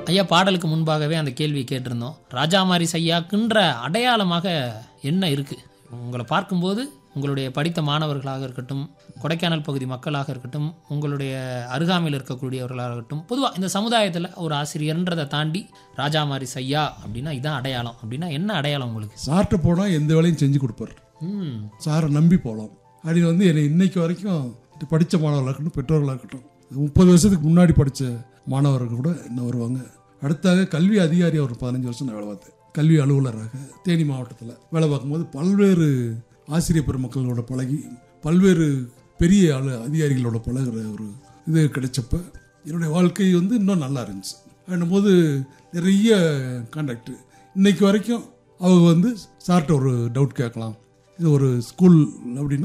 ஐயா பாடலுக்கு முன்பாகவே அந்த கேள்வியை கேட்டிருந்தோம் ராஜாமாரி சையாக்குன்ற அடையாளமாக என்ன இருக்கு உங்களை பார்க்கும்போது உங்களுடைய படித்த மாணவர்களாக இருக்கட்டும் கொடைக்கானல் பகுதி மக்களாக இருக்கட்டும் உங்களுடைய அருகாமையில் இருக்கக்கூடியவர்களாக இருக்கட்டும் பொதுவாக இந்த சமுதாயத்தில் ஒரு ஆசிரியர்ன்றதை தாண்டி ராஜாமாரி சையா அப்படின்னா இதான் அடையாளம் அப்படின்னா என்ன அடையாளம் உங்களுக்கு சார்கிட்ட போனால் எந்த வேலையும் செஞ்சு கொடுப்பார் ம் சாரை நம்பி போகலாம் அப்படின்னு வந்து என்னை இன்னைக்கு வரைக்கும் படித்த மாணவர்களாக இருக்கட்டும் பெற்றோர்களாக இருக்கட்டும் முப்பது வருஷத்துக்கு முன்னாடி படித்த மாணவர்கள் கூட என்ன வருவாங்க அடுத்தாக கல்வி அதிகாரி ஒரு பதினஞ்சு வருஷம் நான் வேலை பார்த்தேன் கல்வி அலுவலராக தேனி மாவட்டத்தில் வேலை பார்க்கும்போது பல்வேறு ஆசிரியர் பெருமக்களோட பழகி பல்வேறு பெரிய ஆளு அதிகாரிகளோட பழகுற ஒரு இது கிடைச்சப்ப என்னுடைய வாழ்க்கை வந்து இன்னும் நல்லா இருந்துச்சு அப்படின்னும்போது நிறைய கான்டாக்ட் இன்னைக்கு வரைக்கும் அவங்க வந்து சார்கிட்ட ஒரு டவுட் கேட்கலாம் இது ஒரு ஸ்கூல் அப்படின்னா